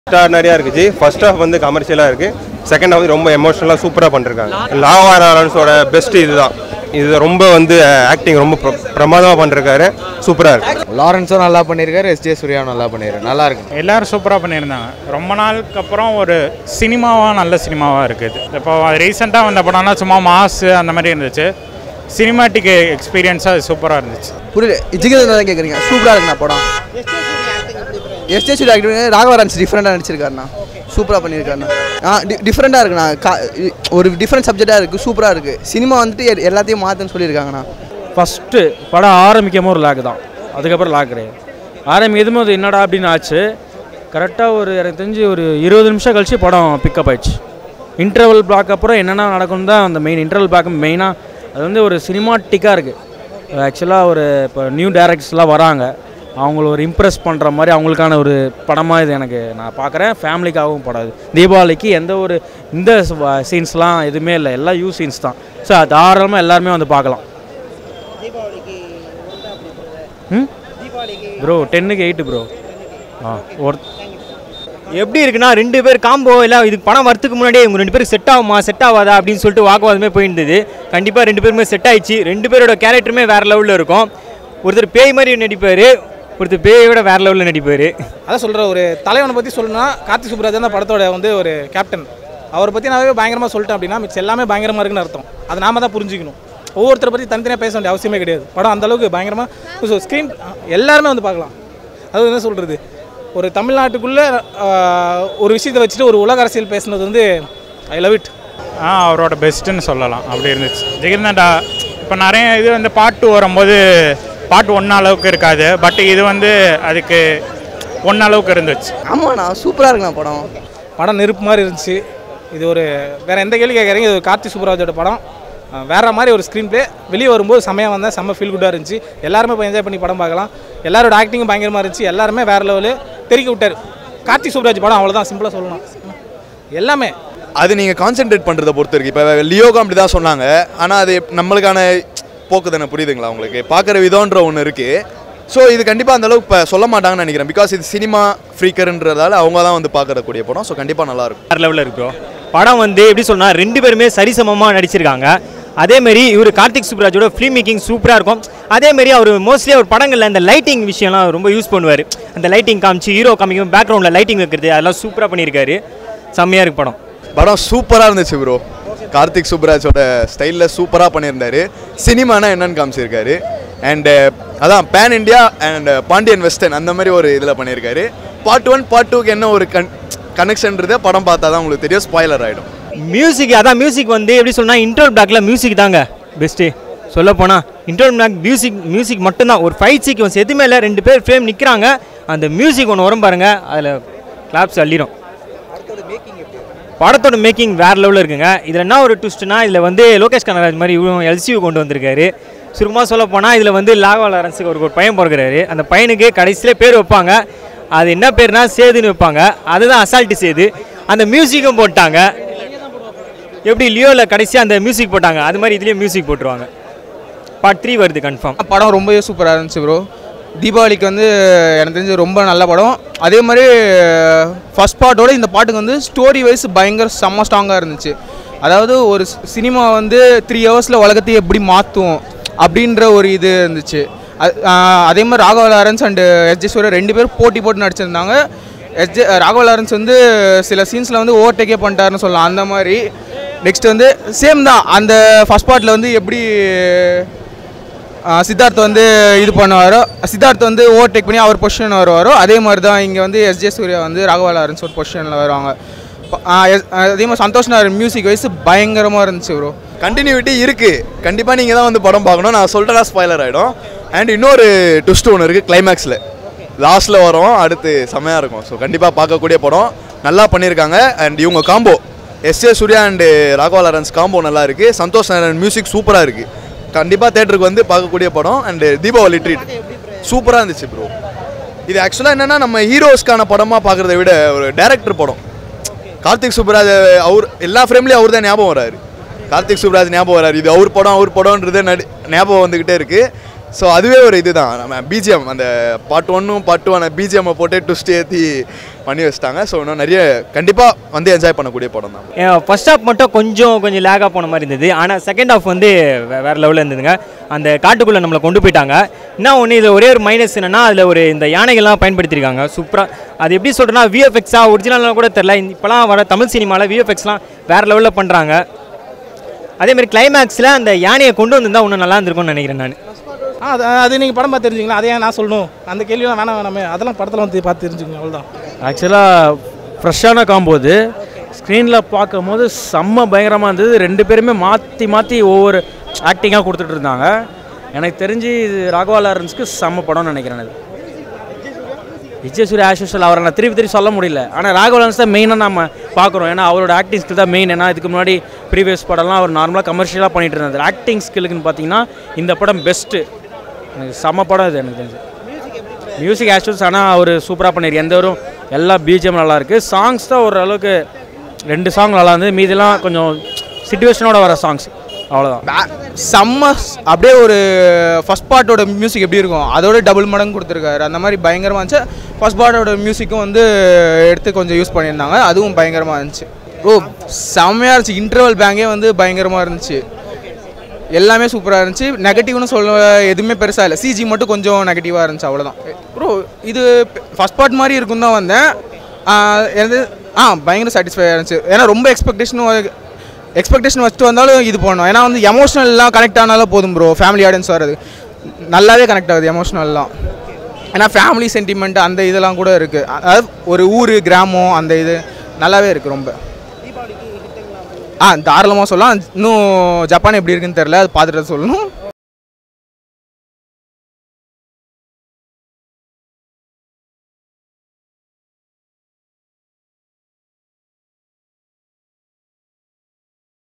நிறையா இருக்குது first half வந்து கமர்ஷியலாக இருக்குது செகண்ட் ஹாஃப் ரொம்ப எமோஷனலாக சூப்பராக பண்ணிருக்காங்க லாவா லாரன்ஸோட பெஸ்ட் இதுதான் இது ரொம்ப வந்து ஆக்டிங் ரொம்ப பிர- பிரமாதமா பண்ணிருக்காரு சூப்பராக இருக்கு லாரன்ஸும் நல்லா பண்ணியிருக்காரு எஸ் ஜே சூர்யாவும் நல்லா பண்ணியிருக்காரு நல்லா இருக்கு எல்லாரும் சூப்பராக பண்ணியிருந்தாங்க ரொம்ப நாளுக்கு அப்புறம் ஒரு சினிமாவாக நல்ல சினிமாவாக இருக்குது இப்போ ரீசெண்டாக வந்த படம்னா சும்மா மாசு அந்த மாதிரி இருந்துச்சு சினிமாட்டிக் எக்ஸ்பீரியன்ஸாக சூப்பராக இருந்துச்சு புரியல ஜிகேந்திரன் தான் கேட்குறீங்க சூப்பராக இருக்குண்ணா படம் எஸ்டே சூர்யா ஆக்டிங் ராகவரான்ஸ் டிஃப்ரெண்டாக நடிச்சிருக்காருண்ணா சூப்பராக பண்ணியிருக்காருண்ணா ஆ டிஃப்ரெண்ட்டாக இருக்குண்ணா கா ஒரு டிஃப்ரெண்ட் சப்ஜெக்டாக இருக்குது சூப்பராக இருக்குது சினிமா வந்துட்டு எ- எல்லாத்தையும் மாற்றுன்னு சொல்லியிருக்காங்கண்ணா ஃபஸ்ட்டு படம் ஆரம்பிக்கும் ஒரு லாக் தான் அதுக்கப்புறம் லாக் கிடையாது ஆரம்பிக்கும் போது என்னடா அப்படின்னு ஆச்சு கரெக்டாக ஒரு எனக்கு தெரிஞ்சு ஒரு இருபது நிமிஷம் கழிச்சு படம் பிக்கப் ஆயிடுச்சு இன்டர்வல் பிளாக் அப்புறம் என்னென்ன நடக்கும் தான் அந்த மெயின் இன்டர்வல் பிளாக் மெயினாக அது வந்து ஒரு சினிமாட்டிக்காக இருக்குது ஆக்சுவலாக ஒரு இப்போ நியூ டேரக்டர்ஸ்லாம் வராங்க அவங்கள ஒரு இம்ப்ரெஸ் பண்ணுற மாதிரி அவங்களுக்கான ஒரு படமாக இது எனக்கு நான் பார்க்குறேன் ஃபேமிலிக்காகவும் படம் இது தீபாவளிக்கு எந்த ஒரு இந்த சீன்ஸ்லாம் எதுவுமே இல்லை எல்லாம் யூ சீன்ஸ் தான் ஸோ தாராளமாக எல்லாருமே வந்து பார்க்கலாம் ம் ப்ரோ டென்னுக்கு எயிட்டு ப்ரோ ஆ ஒரு எப்படி இருக்குன்னா ரெண்டு பேர் காம்போ இல்லை இதுக்கு பணம் வரத்துக்கு முன்னாடியே இவங்க ரெண்டு பேரும் செட் ஆகுமா செட் ஆகாதா அப்படின்னு சொல்லிட்டு வாக்குவாதமே போயிருந்தது கண்டிப்பாக ரெண்டு பேருமே செட் ஆயிடுச்சு ரெண்டு பேரோட கேரக்டருமே வேற லெவலில் இருக்கும் ஒருத்தர் பேய் மாதிரி நடிப்பார் ஒருத்தர் பேயை விட வேற லெவலில் நடிப்பார் அதான் சொல்கிற ஒரு தலைவனை பற்றி சொல்லணும்னா கார்த்திக் சுப்ராஜ் தான் படத்தோட வந்து ஒரு கேப்டன் அவரை பற்றி நான் பயங்கரமாக சொல்லிட்டேன் அப்படின்னா மிச்சம் எல்லாமே பயங்கரமாக இருக்குன்னு அர்த்தம் அதை நாம தான் புரிஞ்சுக்கணும் ஒவ்வொருத்தரை பற்றி தனித்தனியாக பேச வேண்டிய அவசியமே கிடையாது படம் அந்த அளவுக்கு பயங்கரமாக ஸ்க்ரீன் எல்லாருமே வந்து பார்க்கலாம் அது என்ன சொல்கிறது ஒரு தமிழ்நாட்டுக்குள்ளே ஒரு விஷயத்தை வச்சுட்டு ஒரு உலக அரசியல் பேசுனது வந்து ஐ லவ் இட் ஆ அவரோட பெஸ்ட்டுன்னு சொல்லலாம் அப்படி இருந்துச்சு ஜெகந்தண்டா இப்போ நிறைய இது வந்து பாட்டு வரும்போது பாட்டு ஒன்ன அளவுக்கு இருக்காது பட் இது வந்து அதுக்கு ஒன்ன அளவுக்கு இருந்துச்சு ஆமாண்ணா சூப்பராக இருக்குண்ணா படம் படம் நெருப்பு மாதிரி இருந்துச்சு இது ஒரு வேற எந்த கேள்வி கேட்குறீங்க இது ஒரு கார்த்திக் சுப்ராஜோட படம் அஹ் வேற மாதிரி ஒரு ஸ்க்ரீன் ப்ளே வெளியே வரும்போது செம்மையாக வந்தேன் செம்ம ஃபீல் குட்டாக இருந்துச்சு எல்லாருமே போய் என்ஜாய் பண்ணி படம் பார்க்கலாம் எல்லாரோட ஆக்டிங்கும் பயங்கரமாக இருந்துச்சு எல்லாருமே வேற லெவலு தெறிக்க விட்டார் கார்த்திக் சுப்ராஜ் படம் அவ்வளோதான் சிம்பிளாக சொல்லணும் எல்லாமே அது நீங்கள் கான்சென்ட்ரேட் பண்ணுறதை பொறுத்து இருக்கு இப்போ லியோகம் அப்படி தான் சொன்னாங்க ஆனால் அது நம்மளுக்கான போக்கு தானே புரியுதுங்களா உங்களுக்கு பார்க்குற விதம்ன்ற ஒன்று இருக்குது ஸோ இது கண்டிப்பாக அந்த அளவுக்கு இப்போ சொல்ல மாட்டாங்கன்னு நினைக்கிறேன் பிகாஸ் இது சினிமா ஃப்ரீக்கர்ன்றதால அவங்க தான் வந்து பார்க்கறக்கூடிய படம் ஸோ கண்டிப்பாக நல்லாயிருக்கும் வேற லெவலில் இருக்கு bro. படம் வந்து எப்படி சொன்னா ரெண்டு பேருமே சரிசமமாக நடிச்சிருக்காங்க அதேமாரி இவர் கார்த்திக் சுப்ராஜோட ஃபிலிம் மேக்கிங் சூப்பராக இருக்கும் அதேமாரி அவர் மோஸ்ட்லி அவர் படங்களில் இந்த லைட்டிங் விஷயம்லாம் ரொம்ப யூஸ் பண்ணுவார் அந்த லைட்டிங் காமிச்சு ஹீரோ காமிக்கும் பேக்ரவுண்டில் லைட்டிங் வைக்கிறது அதெல்லாம் சூப்பராக பண்ணியிருக்காரு செம்மையாக இருக்கு படம் படம் சூப்பராக இருந்துச்சு ப்ரோ கார்த்திக் சுப்ராஜோட ஸ்டைலில் சூப்பராக பண்ணியிருந்தாரு சினிமானா என்னன்னு காமிச்சிருக்காரு அண்டு அதான் பேன் இண்டியா அண்ட் பாண்டியன் வெஸ்டர்ன் அந்த மாதிரி ஒரு இதில் பண்ணியிருக்காரு பார்ட் ஒன் பார்ட் டூக்கு என்ன ஒரு கன் கனெக்ஷன்றதை படம் பார்த்தா தான் உங்களுக்கு தெரியும் ஸ்பாய்லர் ஆகிடும் மியூசிக் அதான் மியூசிக் வந்து எப்படி சொன்னா இன்டர்வல் பிளாக்ல மியூசிக் தாங்க பெஸ்ட்டு சொல்ல போனா இன்டர்வல் பிளாக் மியூசிக் மியூசிக் மட்டும்தான் ஒரு ஃபைட் சீக்வன்ஸ் எதுவுமே இல்லை ரெண்டு பேர் ஃப்ரேம் நிற்கிறாங்க அந்த மியூசிக் ஒன்று வரும் பாருங்க அதில் கிளாப்ஸ் அள்ளிடும் படத்தோட மேக்கிங் வேற லெவலில் இருக்குங்க இதில் என்ன ஒரு ட்விஸ்ட்னா இதில் வந்து லோகேஷ் கனகராஜ் மாதிரி இவரும் எல்சியூ கொண்டு வந்திருக்காரு சுருக்கமாக சொல்ல போனால் இதில் வந்து லாகவா லாரன்ஸுக்கு ஒரு ஒரு பையன் பிறகுறாரு அந்த பையனுக்கு கடைசியில் பேர் வைப்பாங்க அது என்ன பேர்னா சேதுன்னு வைப்பாங்க அதுதான் அசால்ட்டு சேது அந்த மியூசிக்கும் போட்டாங்க எப்படி லியோவில் கடைசியாக அந்த மியூசிக் போட்டாங்க அது மாதிரி இதுலேயும் மியூசிக் போட்டுருவாங்க பார்ட் த்ரீ வருது கன்ஃபார்ம் படம் ரொம்பவே சூப்பராக இருந்துச்சு ப்ரோ தீபாவளிக்கு வந்து எனக்கு தெரிஞ்சு ரொம்ப நல்ல படம் அதே மாதிரி ஃபர்ஸ்ட் பார்ட்டோட இந்த பாட்டுக்கு வந்து ஸ்டோரி வைஸ் பயங்கர செம்ம ஸ்ட்ராங்காக இருந்துச்சு அதாவது ஒரு சினிமா வந்து த்ரீ ஹவர்ஸில் உலகத்தையே எப்படி மாற்றும் அப்படின்ற ஒரு இது இருந்துச்சு அது- ஆஹ் அதே மாதிரி Raghava Lawrence and S J ரெண்டு பேரும் போட்டி போட்டு நடிச்சிருந்தாங்க எஸ் ஜே ராகவ லாரன்ஸ் வந்து சில சீன்ஸில் வந்து ஓவர்டேக்கே பண்ணிட்டாருன்னு சொல்லலாம் அந்த மாதிரி நெக்ஸ்ட் வந்து சேம் தான் அந்த ஃபர்ஸ்ட் பார்ட்டில் வந்து எப்படி ஆ, சித்தார்த் வந்து இது பண்ணுவாரோ சித்தார்த் வந்து ஓவர்டேக் பண்ணி அவர் பொசிஷன் வருவாரோ அதே மாதிரி தான் இங்கே வந்து எஸ்ஜே சூர்யா வந்து ராகவா லாரன்ஸ் ஒரு பொசிஷனில் வருவாங்க ப- ஆ, எஸ்- அதே மாதிரி சந்தோஷ் நாயர் மியூசிக் வைஸ் பயங்கரமாக இருந்துச்சு ப்ரோ கண்டினியூட்டி இருக்குது கண்டிப்பாக நீங்கள் தான் வந்து படம் பார்க்கணும் நான் சொல்லிட்டேன்னா ஸ்பாய்லர் ஆகிடும் அண்ட் இன்னொரு ட்விஸ்ட் ஒன்று இருக்குது கிளைமேக்ஸில் லாஸ்ட்டில் வரும் அடுத்து செமையாக இருக்கும் ஸோ கண்டிப்பாக பார்க்கக்கூடிய படம் நல்லா பண்ணியிருக்காங்க அண்ட் இவங்க combo S A Surya and Raghava Lawrence combo நல்லா இருக்குது சந்தோஷ் நாராயண் மியூசிக் சூப்பராக இருக்குது கண்டிப்பாக தேட்டருக்கு வந்து பார்க்கக்கூடிய படம் அண்டு தீபாவளி ட்ரீட் சூப்பராக இருந்துச்சு ப்ரோ இது ஆக்சுவலாக என்னென்னா நம்ம ஹீரோஸ்க்கான படமாக பார்க்குறத விட ஒரு டேரக்டர் படம் கார்த்திக் சுப்ராஜ் அவர் எல்லா ஃப்ரேம்லேயும் அவர் தான் ஞாபகம் வராரு கார்த்திக் சுப்ராஜ் ஞாபகம் வராரு இது அவர் படம் அவர் படம்ன்றது நடி ஞாபகம் வந்துக்கிட்டே இருக்குது ஸோ அதுவே ஒரு இதுதான் நம்ம பிஜிஎம் அந்த பார்ட் ஒன்னும் பார்ட் டூ அந்த பிஜிஎம்மை போட்டு ட்விஸ்ட் ஏற்றி பண்ணி வச்சிட்டாங்க ஸோ இன்னும் நிறைய கண்டிப்பாக வந்து என்ஜாய் பண்ணக்கூடிய படம் தான் ஃபர்ஸ்ட் ஹாஃப் மட்டும் கொஞ்சம் கொஞ்சம் லேகாக போன மாதிரி இருந்தது ஆனால் செகண்ட் ஹாஃப் வந்து வே- வேற லெவலில் இருந்ததுங்க அந்த காட்டுக்குள்ளே நம்மளை கொண்டு போயிட்டாங்க என்ன ஒன்று இதில் ஒரே ஒரு மைனஸ் என்னன்னா அதில் ஒரு இந்த யானைகள்லாம் பயன்படுத்தியிருக்காங்க சூப்பராக அது எப்படி சொல்கிறேன்னா விஎஃப்எக்ஸா ஒரிஜினல்லாம் கூட தெரில இப்போலாம் வர தமிழ் சினிமாவில் விஎஃப்எக்ஸ்லாம் வேற லெவலில் பண்ணுறாங்க அதே மாதிரி கிளைமேக்ஸில் அந்த யானையை கொண்டு வந்திருந்தா இன்னும் நல்லா இருந்திருக்கும்னு நினைக்கிறேன் நான் ஆ அது அது நீங்கள் படம் பார்த்து தெரிஞ்சுங்களா அதை ஏன் நான் சொல்லணும் அந்த கேள்விலாம் வேணாம் வேணாமே அதெல்லாம் படத்தில் வந்து பார்த்து தெரிஞ்சுக்கங்க அவ்வளோதான் ஆக்சுவலாக ஃப்ரெஷ்ஷான காம்போ இது ஸ்க்ரீனில் பார்க்கும்போது செம்ம பயங்கரமாக இருந்தது ரெண்டு பேருமே மாற்றி மாற்றி ஒவ்வொரு ஆக்டிங்காக கொடுத்துட்டு இருந்தாங்க எனக்கு தெரிஞ்சு இது ராகவா லாரன்ஸ்க்கு செம்ம படம்னு நினைக்கிறேன் இது விஜய் சூர்யா ஆஸ் யூஷுவல் அவரை நான் திருப்பி திருப்பி சொல்ல முடியல ஆனால் ராகவா லாரன்ஸ் தான் மெயினாக நம்ம பார்க்குறோம் ஏன்னா அவரோட ஆக்டிங் ஸ்கில் தான் மெயின் ஏன்னா இதுக்கு முன்னாடி ப்ரீவியஸ் படம்லாம் அவர் நார்மலாக கமர்ஷியலாக பண்ணிட்டு இருந்தார் ஆக்டிங் ஸ்கில்லுக்குன்னு பார்த்தீங்கன்னா இந்த படம் பெஸ்ட்டு எனக்கு செம்ம படம் இது எனக்கு தெரிஞ்சு மியூசிக் ஆக்சுவல்ஸ் ஆனால் அவர் சூப்பராக பண்ணியிருக்கு எந்த ஒரு எல்லா பிஜிஎம் நல்லா இருக்கு சாங்ஸ் தான் ஓரளவுக்கு ரெண்டு சாங் நல்லா இருந்தது மீதெல்லாம் கொஞ்சம் சுச்சுவேஷனோட வர சாங்ஸ் அவ்வளோதான் பே- செம்ம ஸ்- அப்படியே ஒரு ஃபர்ஸ்ட் பார்ட்டோட மியூசிக் எப்படி இருக்கும் அதோட டபுள் மடங்கு கொடுத்துருக்காரு அந்த மாதிரி பயங்கரமாக இருந்துச்சு ஃபர்ஸ்ட் பார்ட்டோட மியூசிக்கும் வந்து எடுத்து கொஞ்சம் யூஸ் பண்ணியிருந்தாங்க அதுவும் பயங்கரமாக இருந்துச்சு ஓ செம்மையாக இருந்துச்சு இன்டர்வல் பேங்கே வந்து பயங்கரமாக இருந்துச்சு எல்லாமே சூப்பராக இருந்துச்சு நெகட்டிவ்னு சொல்ல எதுவுமே பெருசாக இல்லை சிஜி மட்டும் கொஞ்சம் நெகட்டிவாக இருந்துச்சு அவ்வளோதான் ப்ரோ இது ஃபர்ஸ்ட் பார்ட் மாதிரி இருக்கும் தான் வந்தேன் ஆஹ் எனது ஆ பயங்கர சாட்டிஸ்ஃபையாக இருந்துச்சு ஏன்னா ரொம்ப எக்ஸ்பெக்டேஷனும் எக்ஸ்பெக்டேஷன் வச்சுட்டு வந்தாலும் இது போகணும் ஏன்னா வந்து எமோஷனல்லாம் கனெக்ட் ஆனாலும் போதும் ப்ரோ ஃபேமிலி ஆடியன்ஸ் வர்றது நல்லாவே கனெக்ட் ஆகுது எமோஷனல்லாம் ஏன்னா ஃபேமிலி சென்டிமெண்ட் அந்த இதெல்லாம் கூட இருக்குது அதாவது ஒரு ஊர் கிராமம் அந்த இது நல்லாவே இருக்குது ரொம்ப ஆ தாராளமாக சொல்லலாம் இன்னும் ஜப்பான் எப்படி இருக்குன்னு தெரில அது பார்த்துட்டு தான் சொல்லணும்